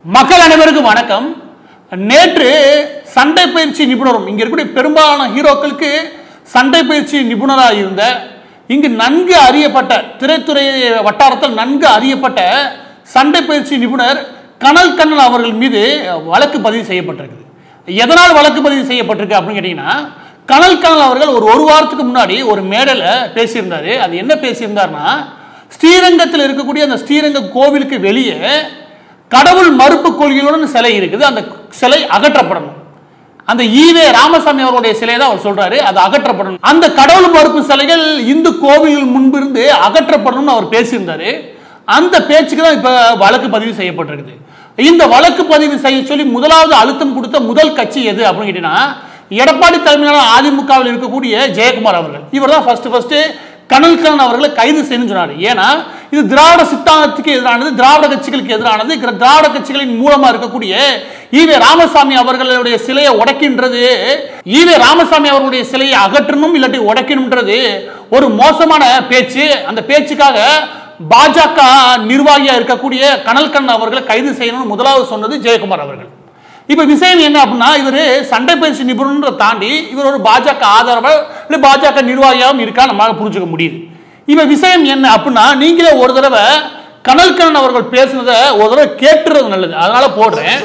மக்கள் அனைவருக்கும் வணக்கம் நேற்று சண்டை பயிற்சி நிபுணரும் இங்க இருக்கக்கூடிய பெரும்பாலான ஹீரோக்களுக்கு சண்டை பயிற்சி நிபுணராக இருந்த இங்கு நன்கு அறியப்பட்ட திரைத்துறை வட்டாரத்தில் நன்கு அறியப்பட்ட சண்டை பயிற்சி நிபுணர் கனல் கண்ணன் அவர்கள் மீது வழக்கு பதிவு செய்யப்பட்டிருக்குது எதனால் வழக்கு பதிவு செய்யப்பட்டிருக்கு அப்படின்னு கேட்டீங்கன்னா கனல் கண்ணன் அவர்கள் ஒரு ஒரு வாரத்துக்கு முன்னாடி ஒரு மேடையில் பேசியிருந்தாரு அது என்ன பேசியிருந்தாருன்னா ஸ்ரீரங்கத்தில் இருக்கக்கூடிய அந்த ஸ்ரீரங்க கோவிலுக்கு வெளியே கடவுள் மறுப்பு கொள்கையுடன் சிலை இருக்குது அந்த சிலை அகற்றப்படணும் அந்த ஈவே ராமசாமி அவருடைய சிலை தான் அவர் சொல்றாரு அது அகற்றப்படணும் அந்த கடவுள் மறுப்பு சிலைகள் இந்து கோவில்கள் முன்பிருந்து அகற்றப்படணும்னு அவர் பேசியிருந்தாரு அந்த பேச்சுக்கு தான் இப்ப வழக்கு பதிவு செய்யப்பட்டிருக்குது இந்த வழக்கு பதிவு செய்ய சொல்லி முதலாவது அழுத்தம் கொடுத்த முதல் கட்சி எது அப்படின்னு கேட்டீங்கன்னா எடப்பாடி தலைமையிலான அதிமுகவில் இருக்கக்கூடிய ஜெயக்குமார் அவர்கள் இவர் தான் ஃபர்ஸ்ட் ஃபர்ஸ்ட் கனல்கரன் அவர்களை கைது செய்யணும்னு சொன்னார் ஏன்னா இது திராவிட சித்தாந்தத்துக்கு எதிரானது திராவிட கட்சிகளுக்கு எதிரானது இருக்கிற திராவிட கட்சிகளின் மூலமா இருக்கக்கூடிய ஈவே ராமசாமி அவர்களுடைய சிலையை உடைக்கின்றது ஈவே ராமசாமி அவர்களுடைய சிலையை அகற்றணும் இல்லாட்டி உடைக்கணும்ன்றது ஒரு மோசமான பேச்சு அந்த பேச்சுக்காக பாஜக நிர்வாகியா இருக்கக்கூடிய கனல்கண்ணன் அவர்களை கைது செய்யணும்னு முதலாவது சொன்னது ஜெயக்குமார் அவர்கள் இப்ப விஷயம் என்ன அப்படின்னா இவர் சண்டை பயிற்சி நிபுணர் தாண்டி இவர் ஒரு பாஜக ஆதரவாளர் இல்லை பாஜக நிர்வாகியாகவும் இருக்கா நம்மளால புரிஞ்சுக்க முடியுது இப்ப விஷயம் என்ன அப்படின்னா நீங்களே ஒரு தடவை கனல்கண்ணன் அவர்கள் பேசுனதை ஒரு தடவை கேட்டுறது நல்லது அதனால போடுறேன்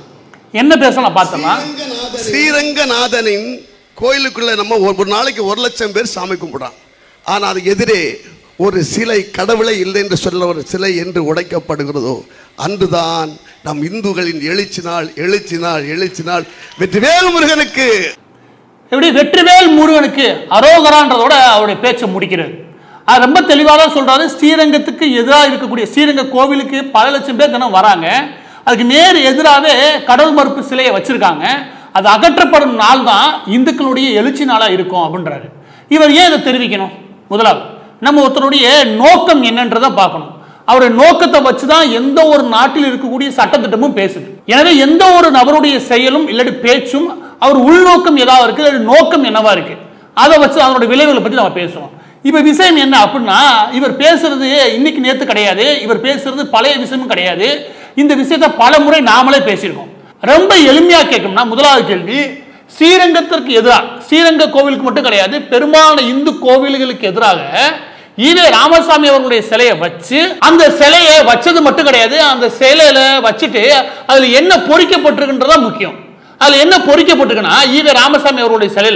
என்ன பேசலாம் பார்த்தோமா ஸ்ரீரங்கநாதனின் கோயிலுக்குள்ள நம்ம ஒரு ஒரு நாளைக்கு ஒரு லட்சம் பேர் சாமி கும்பிடுறான் ஆனா அது எதிரே ஒரு சிலை கடவுளே இல்லை என்று சொல்ல ஒரு சிலை என்று உடைக்கப்படுகிறதோ அன்றுதான் நம் இந்துக்களின் எழுச்சி நாள் எழுச்சி நாள் எழுச்சி நாள் வெற்றிவேல் முருகனுக்கு இப்படி வெற்றிவேல் முருகனுக்கு அரோகரான்றதோட அவருடைய பேச்சை முடிக்கிறது அது ரொம்ப தெளிவாக தான் சொல்றாரு ஸ்ரீரங்கத்துக்கு எதிராக இருக்கக்கூடிய ஸ்ரீரங்க கோவிலுக்கு பல லட்சம் பேர் தினம் வராங்க அதுக்கு நேர் எதிராகவே கடவுள் மறுப்பு சிலையை வச்சிருக்காங்க அது அகற்றப்படும் நாள் தான் இந்துக்களுடைய எழுச்சி நாளா இருக்கும் அப்படின்றாரு இவர் ஏன் இதை தெரிவிக்கணும் முதலாவது நம்ம ஒருத்தருடைய நோக்கம் என்னன்றதை பார்க்கணும் அவருடைய நோக்கத்தை வச்சு தான் எந்த ஒரு நாட்டில் இருக்கக்கூடிய சட்டத்திட்டமும் பேசுது எனவே எந்த ஒரு நபருடைய செயலும் இல்லாட்டி பேச்சும் அவர் உள்நோக்கம் ஏதாவது இருக்கு இல்லாட்டி நோக்கம் என்னவா இருக்கு அதை வச்சு அதனுடைய விளைவுகளை பற்றி நம்ம பேசுவோம் இப்ப விஷயம் என்ன அப்படின்னா இவர் பேசுறது இன்னைக்கு நேத்து கிடையாது இவர் பேசுறது பழைய விஷயமும் கிடையாது இந்த விஷயத்தை பல முறை நாமளே பேசியிருக்கோம் ரொம்ப எளிமையா கேட்கணும்னா முதலாவது கேள்வி ஸ்ரீரங்கத்திற்கு எதிராக ஸ்ரீரங்க கோவிலுக்கு மட்டும் கிடையாது பெரும்பாலான இந்து கோவில்களுக்கு எதிராக ஈவே ராமசாமி அவர்களுடைய சிலையை வச்சு அந்த சிலையை வச்சது மட்டும் கிடையாது அந்த சிலையில வச்சுட்டு அதுல என்ன பொறிக்கப்பட்டிருக்குன்றதா முக்கியம் அதுல என்ன பொறிக்கப்பட்டிருக்குன்னா ஈவே ராமசாமி அவர்களுடைய சிலையில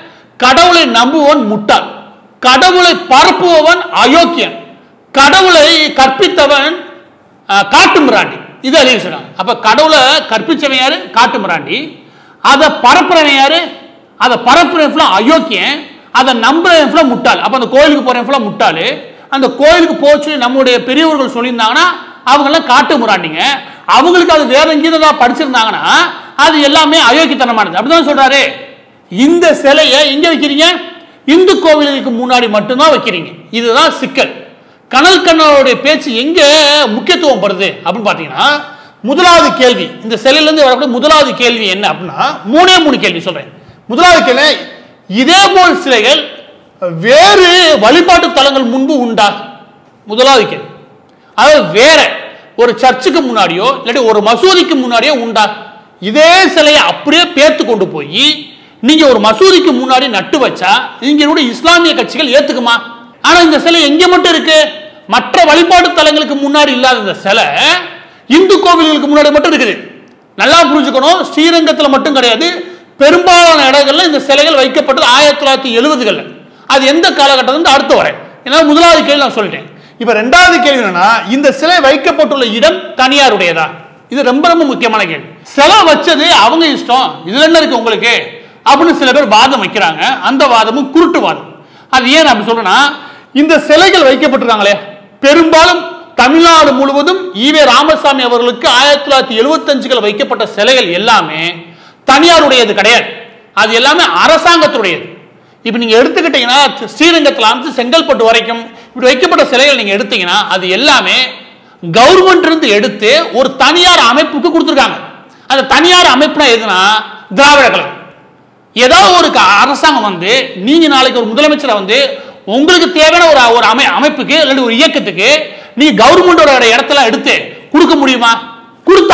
கடவுளை நம்புவன் முட்டாள் கடவுளை பரப்புபவன் அயோக்கியன் கடவுளை கற்பித்தவன் அஹ், காட்டு மிராண்டி இது எழுதி சொல்றாங்க அப்ப கடவுளை கற்பிச்சவன் யாரு காட்டு மிராண்டி அதை பரப்புறவன் யாரு அதை பரப்புறவன் ஃபுல்லா அயோக்கியன் அதை நம்புறவன் ஃபுல்லா முட்டாள் அப்ப அந்த கோயிலுக்கு போறவன் ஃபுல்லா முட்டாள் அந்த கோயிலுக்கு போச்சு நம்முடைய பெரியவர்கள் சொல்லியிருந்தாங்கன்னா அவங்கெல்லாம் காட்டு முறாண்டிங்க அவங்களுக்கு அது வேற எங்கேயும் ஏதாவது படிச்சிருந்தாங்கன்னா அது எல்லாமே அயோக்கியத்தனமானது அப்படிதான் சொல்றாரு இந்த சிலையை எங்க வைக்கிறீங்க இந்து கோவிலுக்கு முன்னாடி மட்டும்தான் வைக்கிறீங்க இதுதான் சிக்கல் கனல் கண்ணனுடைய பேச்சு எங்க முக்கியத்துவம் படுது அப்படின்னு பாத்தீங்கன்னா முதலாவது கேள்வி இந்த சிலையில இருந்து வரக்கூடிய முதலாவது கேள்வி என்ன அப்படின்னா மூணே மூணு கேள்வி சொல்றேன் முதலாவது கேள்வி இதே போல் சிலைகள் வேறு வழிபாட்டு தலங்கள் முன்பு உண்டா முதலாவது கேள்வி அதாவது வேற ஒரு சர்ச்சுக்கு முன்னாடியோ இல்லாட்டி ஒரு மசூதிக்கு முன்னாடியோ உண்டா இதே சிலையை அப்படியே பேத்து கொண்டு போய் நீங்க ஒரு மசூதிக்கு முன்னாடி நட்டு வச்சா இங்க இருக்கக்கூடிய இஸ்லாமிய கட்சிகள் ஏத்துக்குமா ஆனா இந்த சிலை எங்க மட்டும் இருக்கு மற்ற வழிபாட்டு தலங்களுக்கு முன்னாடி இல்லாத இந்த சிலை இந்து கோவில்களுக்கு முன்னாடி மட்டும் இருக்குது நல்லா புரிஞ்சுக்கணும் ஸ்ரீரங்கத்துல மட்டும் கிடையாது பெரும்பாலான இடங்கள்ல இந்த சிலைகள் வைக்கப்பட்டது ஆயிரத்தி தொள்ளாயிரத்தி எழுபதுகள்ல அது எந்த காலகட்டத்தில் அடுத்து வரேன் ஏன்னா முதலாவது கேள்வி நான் சொல்லிட்டேன் இப்ப ரெண்டாவது கேள்வி என்னன்னா இந்த சிலை வைக்கப்பட்டுள்ள இடம் தனியாருடையதா இது ரொம்ப ரொம்ப முக்கியமான கேள்வி சிலை வச்சது அவங்க இஷ்டம் இதுல என்ன இருக்கு உங்களுக்கு அப்படின்னு சில பேர் வாதம் வைக்கிறாங்க அந்த வாதமும் குருட்டு வாதம் அது ஏன் அப்படி சொல்றேன்னா இந்த சிலைகள் வைக்கப்பட்டிருக்காங்களே பெரும்பாலும் தமிழ்நாடு முழுவதும் ஈவே ராமசாமி அவர்களுக்கு ஆயிரத்தி தொள்ளாயிரத்தி எழுபத்தஞ்சுகள் வைக்கப்பட்ட சிலைகள் எல்லாமே தனியாருடையது கிடையாது அது எல்லாமே அரசாங்கத்துடையது இப்போ நீங்க எடுத்துக்கிட்டீங்கன்னா ஸ்ரீரங்கத்தில் ஆரம்பிச்சு செங்கல்பட்டு வரைக்கும் இப்படி வைக்கப்பட்ட சிலைகள் நீங்க எடுத்தீங்கன்னா அது எல்லாமே கவர்மெண்ட் இருந்து எடுத்து ஒரு தனியார் அமைப்புக்கு கொடுத்துருக்காங்க அந்த தனியார் அமைப்புனா எதுனா திராவிட கழகம் ஏதாவது ஒரு க- அரசாங்கம் வந்து நீங்க நாளைக்கு ஒரு முதலமைச்சரை வந்து உங்களுக்கு தேவையான ஒரு ஒரு அமை அமைப்புக்கு இல்லாட்டி ஒரு இயக்கத்துக்கு நீங்க கவர்மெண்டோட இடத்துல எடுத்து கொடுக்க முடியுமா கொடுத்தாங்க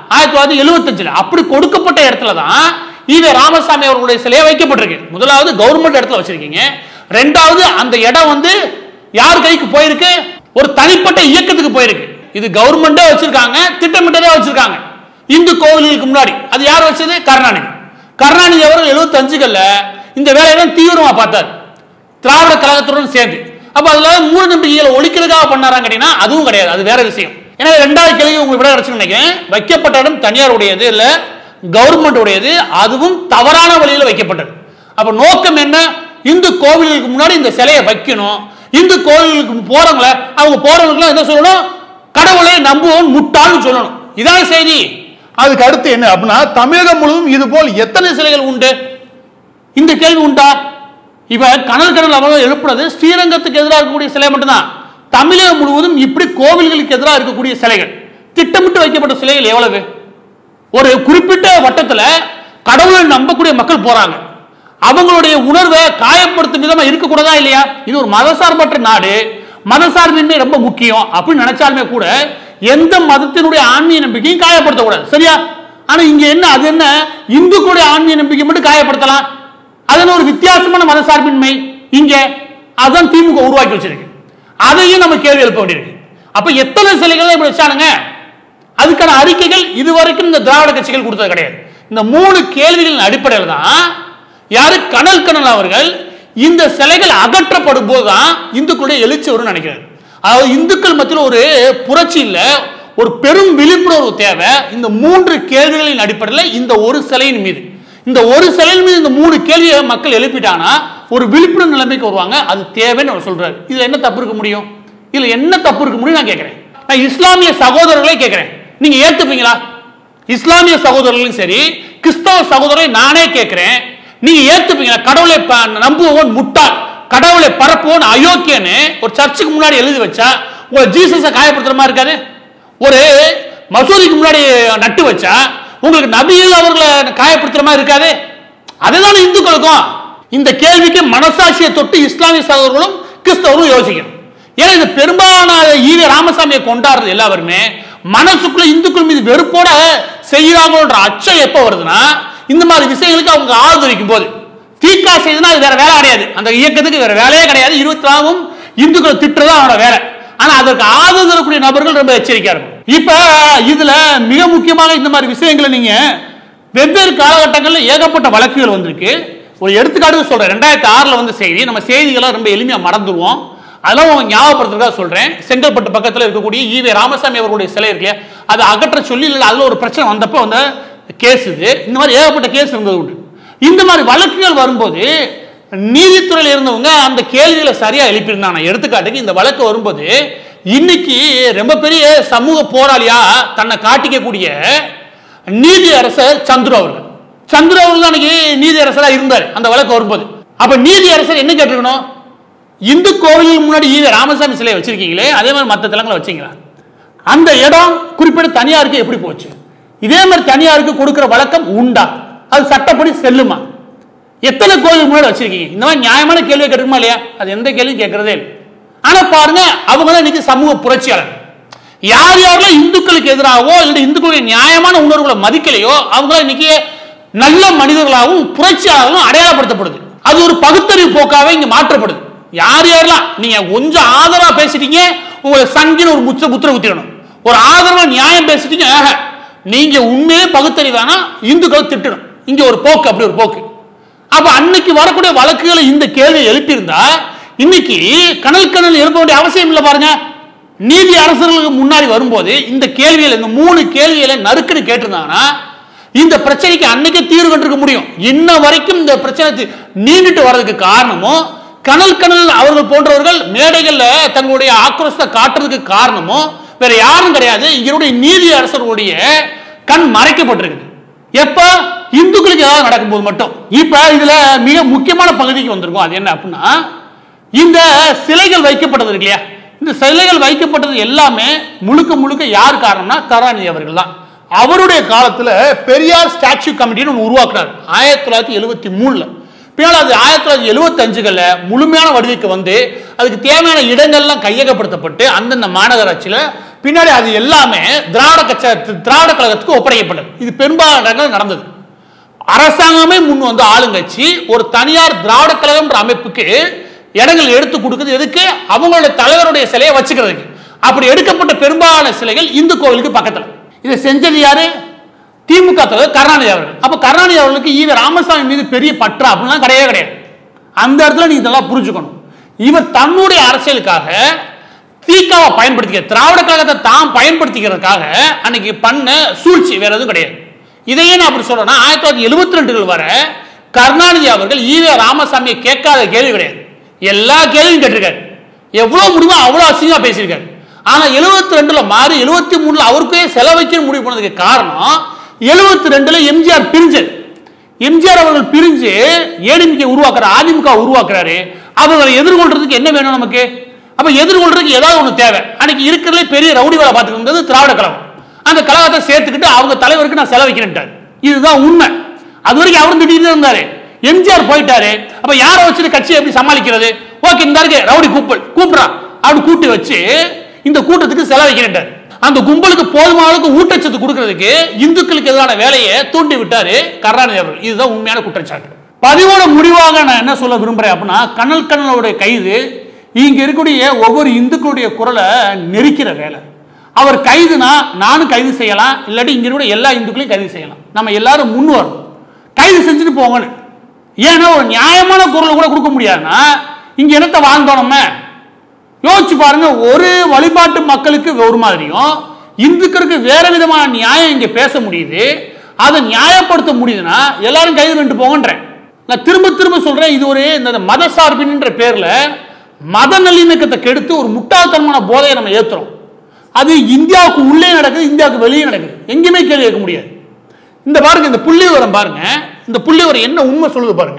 ஆயிரத்தி தொள்ளாயிரத்தி எழுபத்தஞ்சுல அப்படி கொடுக்கப்பட்ட இடத்துல தான் ஈவே ராமசாமி அவர்களுடைய சிலையை வைக்கப்பட்டிருக்கு முதலாவது கவர்மெண்ட் இடத்துல வச்சிருக்கீங்க ரெண்டாவது அந்த இடம் வந்து யார் கைக்கு போயிருக்கு ஒரு தனிப்பட்ட இயக்கத்துக்கு போயிருக்கு இது கவர்மெண்டே வச்சிருக்காங்க திட்டமிட்டதே வச்சிருக்காங்க இந்து கோவில்களுக்கு முன்னாடி அது யார் வச்சது கருணாநிதி கருணாநிதி அவர்கள் எழுபத்தஞ்சுகள்ல இந்த வேலையெல்லாம் தீவிரமா பார்த்தார் திராவிட கழகத்துடன் சேர்ந்து அப்ப அதுல மூட நம்பிக்கைகளை ஒழிக்கிறதுக்காக பண்ணாராங்க கேட்டீங்கன்னா அதுவும் கிடையாது அது வேற விஷயம் ஏன்னா ரெண்டாவது கேள்வி உங்களுக்கு விட கிடைச்சுன்னு நினைக்கிறேன் வைக்கப்பட்ட இடம் தனியார் உடையது இல்ல கவர்மெண்ட் உடையது அதுவும் தவறான வழியில் வைக்கப்பட்டது அப்ப நோக்கம் என்ன இந்து கோவில்களுக்கு முன்னாடி இந்த சிலையை வைக்கணும் இந்து கோவில்களுக்கு போறவங்கள அவங்க போறவங்களுக்கு என்ன சொல்லணும் கடவுளை நம்புவோம் முட்டாள்னு சொல்லணும் இதான் செய்தி அதுக்கு அடுத்து என்ன அப்படின்னா தமிழகம் முழுவதும் இது போல் எத்தனை சிலைகள் உண்டு இந்த கேள்வி உண்டா இப்ப கனல் கடல் அவங்க எழுப்புறது ஸ்ரீரங்கத்துக்கு எதிராக இருக்கக்கூடிய சிலை மட்டும்தான் தமிழகம் முழுவதும் இப்படி கோவில்களுக்கு எதிராக இருக்கக்கூடிய சிலைகள் திட்டமிட்டு வைக்கப்பட்ட சிலைகள் எவ்வளவு ஒரு குறிப்பிட்ட வட்டத்துல கடவுளை நம்பக்கூடிய மக்கள் போறாங்க அவங்களுடைய உணர்வை காயப்படுத்தும் விதமா இருக்கக்கூடாதா இல்லையா இது ஒரு மதசார்பற்ற நாடு மதசார்பின்மை ரொம்ப முக்கியம் அப்படின்னு நினைச்சாலுமே கூட எந்த மதத்தினுடைய ஆன்மீக நம்பிக்கையும் காயப்படுத்தக்கூடாது சரியா ஆனா இங்க என்ன அது என்ன இந்துக்களுடைய ஆன்மீக நம்பிக்கை மட்டும் காயப்படுத்தலாம் அதன் ஒரு வித்தியாசமான மதசார்பின்மை இங்க அதான் திமுக உருவாக்கி வச்சிருக்கு அதையும் நம்ம கேள்வி எழுப்ப வேண்டியிருக்கு அப்ப எத்தனை சிலைகள் இப்படி வச்சானுங்க அதுக்கான அறிக்கைகள் இதுவரைக்கும் இந்த திராவிட கட்சிகள் கொடுத்தது கிடையாது இந்த மூணு கேள்விகளின் அடிப்படையில் தான் யாரு கனல் கனல் அவர்கள் இந்த சிலைகள் அகற்றப்படும் போதுதான் இந்துக்களுடைய எழுச்சி வரும்னு நினைக்கிறார் அதாவது இந்துக்கள் மத்தியில் ஒரு புரட்சி இல்ல ஒரு பெரும் விழிப்புணர்வு தேவை இந்த மூன்று கேள்விகளின் அடிப்படையில் இந்த ஒரு சிலையின் மீது இந்த ஒரு சிலையின் மீது இந்த மூணு கேள்வியை மக்கள் எழுப்பிட்டாங்கன்னா ஒரு விழிப்புணர்வு நிலைமைக்கு வருவாங்க அது தேவைன்னு அவர் சொல்றாரு இதுல என்ன தப்பு இருக்க முடியும் இதுல என்ன தப்பு இருக்க முடியும் நான் கேட்கிறேன் நான் இஸ்லாமிய சகோதரர்களே கேட்கிறேன் நீங்க ஏத்துப்பீங்களா இஸ்லாமிய சகோதரர்களும் சரி கிறிஸ்தவ சகோதரரை நானே கேட்கிறேன் நீங்க ஏத்துப்பீங்களா கடவுளை ப- நம்புவோன் முட்டாள் கடவுளை பரப்புவோன் அயோக்கியன்னு ஒரு சர்ச்சுக்கு முன்னாடி எழுதி வச்சா உங்களை ஜீசஸை காயப்படுத்துற மாதிரி இருக்காது ஒரு மசூதிக்கு முன்னாடி நட்டு வச்சா உங்களுக்கு நபிகள் அவர்களை காயப்படுத்துற மாதிரி இருக்காது அதுதான் இந்துக்களுக்கும் இந்த கேள்விக்கு மனசாட்சியை தொட்டு இஸ்லாமிய சகோதரர்களும் கிறிஸ்தவரும் யோசிக்கணும் ஏன்னா இது பெரும்பாலான ஈவே ராமசாமியை கொண்டாடுறது எல்லாருமே மனசுக்குள்ள இந்துக்கள் மீது வெறுப்போட செய்யறாங்கன்ற அச்சம் எப்போ வருதுன்னா இந்த மாதிரி விஷயங்களுக்கு அவங்க ஆதரிக்கும் போது தீக்கா செய்யுதுன்னா அது வேற வேலை கிடையாது அந்த இயக்கத்துக்கு வேற வேலையே கிடையாது இருபத்தி நாலும் இந்துக்களை திட்டுறது அவனோட வேலை ஆனா அதற்கு ஆதரவு தரக்கூடிய நபர்கள் ரொம்ப எச்சரிக்கையா இருக்கும் இப்ப இதுல மிக முக்கியமாக இந்த மாதிரி விஷயங்களை நீங்க வெவ்வேறு காலகட்டங்களில் ஏகப்பட்ட வழக்குகள் வந்திருக்கு ஒரு எடுத்துக்காட்டு சொல்றேன் ரெண்டாயிரத்தி ஆறுல வந்து செய்தி நம்ம செய்திகளை ரொம்ப எளிமையா மறந்துடுவோம் அதெல்லாம் உங்க ஞாபகப்படுத்துறதுக்காக சொல்றேன் செங்கல்பட்டு பக்கத்துல இருக்கக்கூடிய ஈவே ராமசாமி அவர்களுடைய சிலை இருக்கு அதை அகற்ற சொல்லி இல்லை அதுல ஒரு பிரச்சனை வந்தப்போ வந்த கேஸ் இது இந்த மாதிரி ஏகப்பட்ட கேஸ் இருந்தது உண்டு இந்த மாதிரி வழக்குகள் வரும்போது நீதித்துறையில் இருந்தவங்க அந்த கேள்விகளை சரியா எழுப்பியிருந்தாங்க எடுத்துக்காட்டுக்கு இந்த வழக்கு வரும்போது இன்னைக்கு ரொம்ப பெரிய சமூக போராளியா தன்னை காட்டிக்கக்கூடிய நீதி அரசர் சந்துரு அவர்கள் சந்துரு அவர்கள் தான் அன்னைக்கு நீதி அரசரா இருந்தார் அந்த வழக்கு வரும்போது அப்ப நீதி அரசர் என்ன கேட்டிருக்கணும் இந்து கோவிலுக்கு முன்னாடி ஈவே ராமசாமி சிலையை வச்சிருக்கீங்களே அதே மாதிரி மற்ற தலங்களை வச்சீங்களா அந்த இடம் குறிப்பிட்ட தனியாருக்கு எப்படி போச்சு இதே மாதிரி தனியாருக்கு கொடுக்கிற வழக்கம் உண்டா அது சட்டப்படி செல்லுமா எத்தனை கோவில் முன்னாடி வச்சிருக்கீங்க இந்த மாதிரி நியாயமான கேள்வி கேட்டுக்குமா இல்லையா அது எந்த கேள்வியும் கேட்கறதே இல்லை ஆனா பாருங்க அவங்க தான் இன்னைக்கு சமூக புரட்சியாளர் யார் யாரெல்லாம் இந்துக்களுக்கு எதிராகவோ இல்லை இந்துக்களுடைய நியாயமான உணர்வுகளை மதிக்கலையோ அவங்களாம் இன்னைக்கு நல்ல மனிதர்களாகவும் புரட்சியாளர்களும் அடையாளப்படுத்தப்படுது அது ஒரு பகுத்தறிவு போக்காவே இங்க மாற்றப்படுது யார் யாரெல்லாம் நீங்க கொஞ்சம் ஆதரவா பேசிட்டீங்க உங்களை சங்கின்னு ஒரு முச்ச முத்திர குத்திடணும் ஒரு ஆதரவா நியாயம் பேசிட்டீங்க ஆஹா, நீங்க உண்மையே பகுத்தறிவானா இந்துக்களை திட்டணும் இங்க ஒரு போக்கு அப்படி ஒரு போக்கு அப்ப அன்னைக்கு வரக்கூடிய வழக்குகளை இந்த கேள்வி எழுப்பியிருந்தா இன்னைக்கு கனல் கனல் எழுப்ப வேண்டிய அவசியம் இல்லை பாருங்க நீதி அரசர்களுக்கு முன்னாடி வரும்போது இந்த கேள்விகளை இந்த மூணு கேள்விகளை நறுக்குன்னு கேட்டிருந்தாங்கன்னா இந்த பிரச்சனைக்கு அன்னைக்கே தீர்வு கண்டிருக்க முடியும் இன்ன வரைக்கும் இந்த பிரச்சனை தி- நீண்டுட்டு வர்றதுக்கு காரணமும் கனல் கனல் அவர்கள் போன்றவர்கள் மேடைகள்ல தங்களுடைய ஆக்ரோஷத்தை காட்டுறதுக்கு காரணமும் வேற யாரும் கிடையாது இவருடைய நீதி அரசர்களுடைய கண் மறைக்கப்பட்டிருக்குது எப்ப இந்துக்களுக்கு ஏதாவது நடக்கும்போது மட்டும் இப்ப இதுல மிக முக்கியமான பகுதிக்கு வந்திருக்கும் அது என்ன அப்படின்னா இந்த சிலைகள் வைக்கப்பட்டது இருக்கு இல்லையா இந்த சிலைகள் வைக்கப்பட்டது எல்லாமே முழுக்க முழுக்க யார் காரணம்னா கருணாநிதி அவர்கள் தான் அவருடைய காலத்துல பெரியார் ஸ்டாச்சு கமிட்டின்னு ஒன்று உருவாக்குறாரு ஆயிரத்தி தொள்ளாயிரத்தி எழுபத்தி மூணுல பின்னால் அது ஆயிரத்தி தொள்ளாயிரத்தி எழுபத்தஞ்சுகளில் முழுமையான வடிவுக்கு வந்து அதுக்கு தேவையான இடங்கள்லாம் கையகப்படுத்தப்பட்டு அந்தந்த மாநகராட்சியில் பின்னாடி அது எல்லாமே திராவிட கட்ச திராவிட கழகத்துக்கு ஒப்படைக்கப்பட்டது இது பெரும்பாலான இடங்கள் நடந்தது அரசாங்கமே முன் வந்து ஆளுங்கட்சி ஒரு தனியார் திராவிட கழகம்ன்ற அமைப்புக்கு இடங்கள் எடுத்து கொடுக்குது எதுக்கு அவங்களோட தலைவருடைய சிலையை வச்சுக்கிறதுக்கு அப்படி எடுக்கப்பட்ட பெரும்பாலான சிலைகள் இந்து கோவிலுக்கு பக்கத்துல இதை செஞ்சது யாரு திமுக தலைவர் கருணாநிதி அவர்கள் அப்ப கருணாநிதி அவர்களுக்கு ஈவ ராமசாமி மீது பெரிய பற்றா அப்படிலாம் கிடையவே கிடையாது அந்த இடத்துல நீங்க இதெல்லாம் புரிஞ்சுக்கணும் இவர் தன்னுடைய அரசியலுக்காக தீக்காவை பயன்படுத்திக்க திராவிட கழகத்தை தான் பயன்படுத்திக்கிறதுக்காக அன்னைக்கு பண்ண சூழ்ச்சி வேற எதுவும் கிடையாது இதையே நான் அப்படி சொல்றேன்னா ஆயிரத்தி தொள்ளாயிரத்தி எழுபத்தி ரெண்டுகள் வர கருணாநிதி அவர்கள் ஈவே ராமசாமியை கேட்காத கேள்வி கிடையாது எல்லா கேள்வியும் கேட்டிருக்காரு எவ்வளவு முடியுமோ அவ்வளவு அசிங்கமா பேசியிருக்காரு ஆனா எழுபத்தி ரெண்டுல மாறி எழுபத்தி மூணுல அவருக்கே செலவைக்க முடிவு பண்ணதுக்கு காரணம் எழுபத்தி ரெண்டுல எம்ஜிஆர் பிரிஞ்சது எம்ஜிஆர் அவர்கள் பிரிஞ்சு ஏடிஎம்கே உருவாக்குற அதிமுக உருவாக்குறாரு அவங்களை எதிர்கொள்றதுக்கு என்ன வேணும் நமக்கு அப்ப எதிர்கொள்றதுக்கு ஏதாவது ஒண்ணு தேவை அன்னைக்கு இருக்கிறதுலே பெரிய ரவுடி வேலை பார்த்துட்டு இருந்தது திராவிட கழகம் அந்த கழகத்தை சேர்த்துக்கிட்டு அவங்க தலைவருக்கு நான் செலவைக்கிறேன்ட்டார் இதுதான் உண்மை அது வரைக்கும் அவரும் திட்டிட்டு இருந்தாரு எம்ஜிஆர் போயிட்டாரு அப்ப யாரை வச்சுட்டு கட்சியை எப்படி சமாளிக்கிறது ஓகே இந்த இருக்கு ரவுடி கூப்பல் கூப்பிடுறான் அப்படி கூட்டி வச்சு இந்த கூட்டத்துக்கு செலவைக்கிறேன்ட்டார் அந்த கும்பலுக்கு போதுமான அளவுக்கு ஊட்டச்சத்து கொடுக்கறதுக்கு இந்துக்களுக்கு எதிரான வேலையை தூண்டி விட்டாரு கருணாநிதி அவர்கள் இதுதான் உண்மையான குற்றச்சாட்டு பதிவோட முடிவாக நான் என்ன சொல்ல விரும்புறேன் அப்படின்னா கண்ணல் கண்ணனுடைய கைது இங்க இருக்கக்கூடிய ஒவ்வொரு இந்துக்களுடைய குரலை நெரிக்கிற வேலை அவர் கைதுனா நானும் கைது செய்யலாம் இல்லாட்டி இங்க இருக்கக்கூடிய எல்லா இந்துக்களையும் கைது செய்யலாம் நம்ம எல்லாரும் முன் வரணும் கைது செஞ்சுட்டு போங்கன்னு ஏன்னா ஒரு நியாயமான குரல் கூட கொடுக்க முடியாதுன்னா இங்க என்னத்தை வாழ்ந்தோம் நம்ம யோசிச்சு பாருங்க ஒரு வழிபாட்டு மக்களுக்கு ஒரு மாதிரியும் இந்துக்களுக்கு வேற விதமான நியாயம் இங்க பேச முடியுது அதை நியாயப்படுத்த முடியுதுன்னா எல்லாரும் கைது பண்ணிட்டு போங்கன்றேன் நான் திரும்ப திரும்ப சொல்றேன் இது ஒரு இந்த மத சார்பின்ன்ற பேர்ல மத நல்லிணக்கத்தை கெடுத்து ஒரு முட்டாள்தனமான போதையை நம்ம ஏத்துறோம் அது இந்தியாவுக்கு உள்ளே நடக்குது இந்தியாவுக்கு வெளியே நடக்குது எங்கேயுமே கேள்வி கேட்க முடியாது இந்த பாருங்க இந்த புள்ளி விவரம் பாருங்க இந்த புள்ளி விவரம் என்ன உண்மை சொல்லுது பாருங்க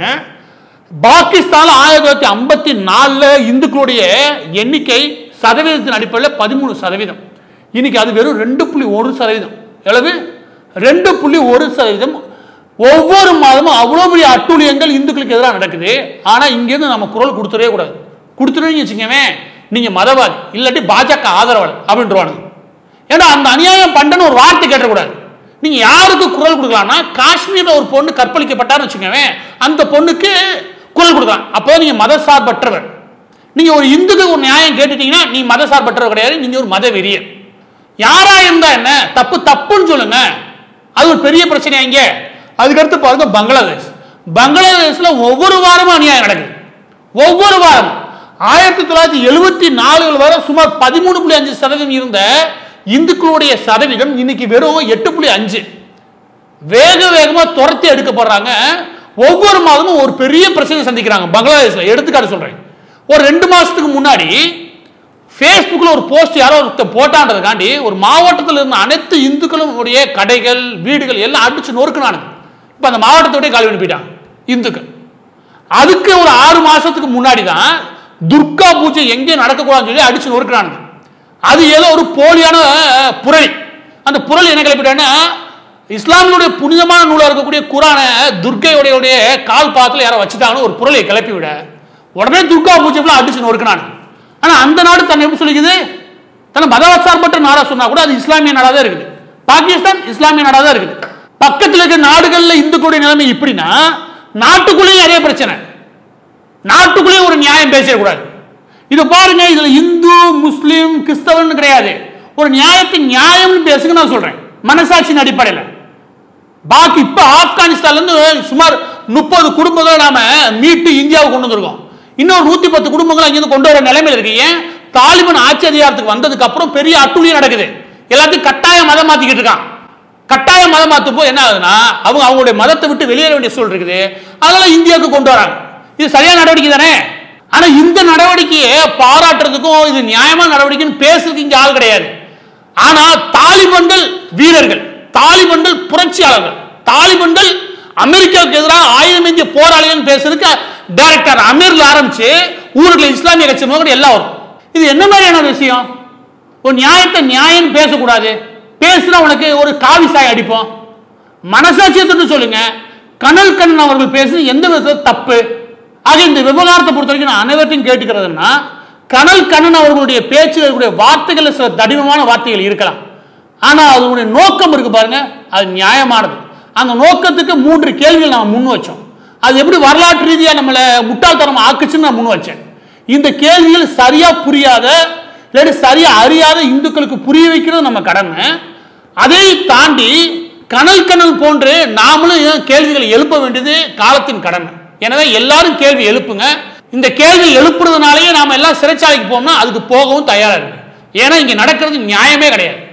பாகிஸ்தான்ல ஆயிரத்தி தொள்ளாயிரத்தி ஐம்பத்தி நாலுல இந்துக்களுடைய எண்ணிக்கை சதவீதத்தின் அடிப்படையில் பதிமூணு சதவீதம் இன்னைக்கு அது வெறும் ரெண்டு புள்ளி ஒரு சதவீதம் எவ்வளவு ரெண்டு புள்ளி ஒரு சதவீதம் ஒவ்வொரு மாதமும் அவ்வளோ பெரிய அட்டூழியங்கள் இந்துக்களுக்கு எதிராக நடக்குது ஆனா இங்கேருந்து நம்ம குரல் கொடுத்துடவே கூடாது கொடுத்துட்டீங்கன்னு வச்சுக்கவே நீங்க மதவாதி இல்லாட்டி பாஜக ஆதரவாளர் அப்படின்றவானுங்க ஏன்னா அந்த அநியாயம் பண்றன்னு ஒரு வார்த்தை கேட்டக்கூடாது நீங்க யாருக்கு குரல் கொடுக்கலாம்னா காஷ்மீர்ல ஒரு பொண்ணு கற்பழிக்கப்பட்டான்னு வச்சுக்கோங்க அந்த பொண்ணுக்கு குரல் கொடுக்கலாம் அப்போ நீங்க மத சார்பற்றவர் நீங்க ஒரு இந்துக்கு ஒரு நியாயம் கேட்டுட்டீங்கன்னா நீ மத சார்பற்றவர் கிடையாது நீங்க ஒரு மத வெறியர் யாரா இருந்தா என்ன தப்பு தப்புன்னு சொல்லுங்க அது ஒரு பெரிய பிரச்சனை இங்க அதுக்கடுத்து பாருங்க பங்களாதேஷ் பங்களாதேஷ்ல ஒவ்வொரு வாரமும் அநியாயம் நடக்குது ஒவ்வொரு வாரம் ஆயிரத்தி தொள்ளாயிரத்தி எழுபத்தி நாலுகள் வரை சுமார் பதிமூணு புள்ளி அஞ்சு சதவீதம் இருந்த இந்துக்களுடைய சதவீதம் இன்னைக்கு வெறும் எட்டு புள்ளி அஞ்சு வேக வேகமா துரத்தி எடுக்கப்படுறாங்க ஒவ்வொரு மாதமும் ஒரு பெரிய பிரச்சனை சந்திக்கிறாங்க பங்களாதேஷ்ல எடுத்துக்காட்டு சொல்றேன் ஒரு ரெண்டு மாசத்துக்கு முன்னாடி ஃபேஸ்புக்கில் ஒரு போஸ்ட் யாரோ ஒருத்தர் போட்டான்றதுக்காண்டி ஒரு மாவட்டத்தில் இருந்த அனைத்து இந்துக்களும் உடைய கடைகள் வீடுகள் எல்லாம் அடிச்சு நொறுக்குனானுங்க இப்போ அந்த மாவட்டத்தோடய காலி அனுப்பிட்டாங்க இந்துக்கள் அதுக்கு ஒரு ஆறு மாசத்துக்கு முன்னாடி தான் துர்கா பூஜை எங்கேயும் நடக்கக்கூடாதுன்னு சொல்லி அடிச்சு நொறுக்குறானுங்க அது ஏதோ ஒரு போலியான அஹ், புரளி அந்த புரளி என்ன கிளப்பிட்டான்னா இஸ்லாமியுடைய புனிதமான நூலா இருக்கக்கூடிய குரான துர்க்கையுடைய உடைய கால் பாத்துல யாரோ வச்சுட்டாங்கன்னு ஒரு புரளியை கிளப்பி விட உடனே துர்கா பூஜை ஃபுல்லா அடிச்சு நொறுக்குனாங்க ஆனா அந்த நாடு தன்னை எப்படி சொல்லிக்குது தன்னை மதவாசார்பற்ற நாடா சொன்னா கூட அது இஸ்லாமிய நாடா தான் இருக்குது பாகிஸ்தான் இஸ்லாமிய நாடா தான் இருக்குது பக்கத்துல இருக்க நாடுகள்ல இந்துக்களுடைய நிலைமை இப்படின்னா நாட்டுக்குள்ளேயும் நிறைய பிரச்சனை நாட்டுக்குள்ளேயும் ஒரு நியாயம் பேசக்கூடாது இது பாருங்க இதுல இந்து முஸ்லீம் கிறிஸ்தவன் கிடையாது ஒரு நியாயத்தின் நியாயம்னு பேசுங்க நான் சொல்றேன் மனசாட்சியின் அடிப்படையில் பாக்கி இப்ப ஆப்கானிஸ்தான்ல இருந்து சுமார் முப்பது குடும்பங்களை நாம மீட்டு இந்தியாவுக்கு கொண்டு வந்திருக்கோம் இன்னொரு நூத்தி பத்து குடும்பங்கள் அங்கிருந்து கொண்டு வர நிலைமையில இருக்கு ஏன் தாலிபான் ஆட்சி அதிகாரத்துக்கு வந்ததுக்கு அப்புறம் பெரிய அட்டுழியம் நடக்குது எல்லாத்தையும் கட்டாய மதம் மாத்திக்கிட்டு இருக்கான் கட்டாய மதம் மாத்தும் போது என்ன ஆகுதுன்னா அவங்க அவங்களுடைய மதத்தை விட்டு வெளியேற வேண்டிய சூழல் இருக்குது அதனால இந்தியாவுக்கு கொண்டு வராங்க இது சரியான நடவடிக்கை தானே ஆனா இந்த நடவடிக்கையை பாராட்டுறதுக்கும் இது நியாயமான நடவடிக்கைன்னு பேசுறதுக்கு இங்க ஆள் கிடையாது ஆனா தாலிபன்கள் வீரர்கள் தாலிபன்கள் புரட்சியாளர்கள் தாலிபன்கள் அமெரிக்காவுக்கு எதிராக ஆயுதம் ஏந்திய போராளிகள் பேசுறதுக்கு டைரக்டர் அமீர்ல ஆரம்பிச்சு ஊர்ல இஸ்லாமிய கட்சி முதல் எல்லாம் வரும் இது என்ன மாதிரியான விஷயம் ஒரு நியாயத்தை நியாயம் பேசக்கூடாது பேசுனா உனக்கு ஒரு காவி சாய் அடிப்போம் மனசாட்சியத்தை சொல்லுங்க கனல் கண்ணன் அவர்கள் பேசுறது எந்த விதத்தில் தப்பு ஆக இந்த விவகாரத்தை பொறுத்த வரைக்கும் நான் அனைவர்த்தையும் கேட்டுக்கிறதுன்னா கனல் கண்ணன் அவர்களுடைய பேச்சில் இருக்கக்கூடிய வார்த்தைகள் சில தடிமமான வார்த்தைகள் இருக்கலாம் ஆனா அதனுடைய நோக்கம் இருக்கு பாருங்க அது நியாயமானது அந்த நோக்கத்துக்கு மூன்று கேள்விகள் நம்ம முன் வச்சோம் அது எப்படி வரலாற்று ரீதியா நம்மளை முட்டாள்தனம் ஆக்குச்சுன்னு நான் முன் வச்சேன் இந்த கேள்விகள் சரியா புரியாத இல்லாட்டி சரியா அறியாத இந்துக்களுக்கு புரிய வைக்கிறது நம்ம கடமை அதை தாண்டி கனல் கனல் போன்று நாமளும் ஏன் கேள்விகளை எழுப்ப வேண்டியது காலத்தின் கடமை எனவே எல்லாரும் கேள்வி எழுப்புங்க இந்த கேள்வி எழுப்புறதுனாலேயே நாம எல்லாம் சிறைச்சாலைக்கு போகணும்னா அதுக்கு போகவும் தயாரா இருக்கு ஏன்னா இங்க நடக்கிறது நியாயமே கிடையாது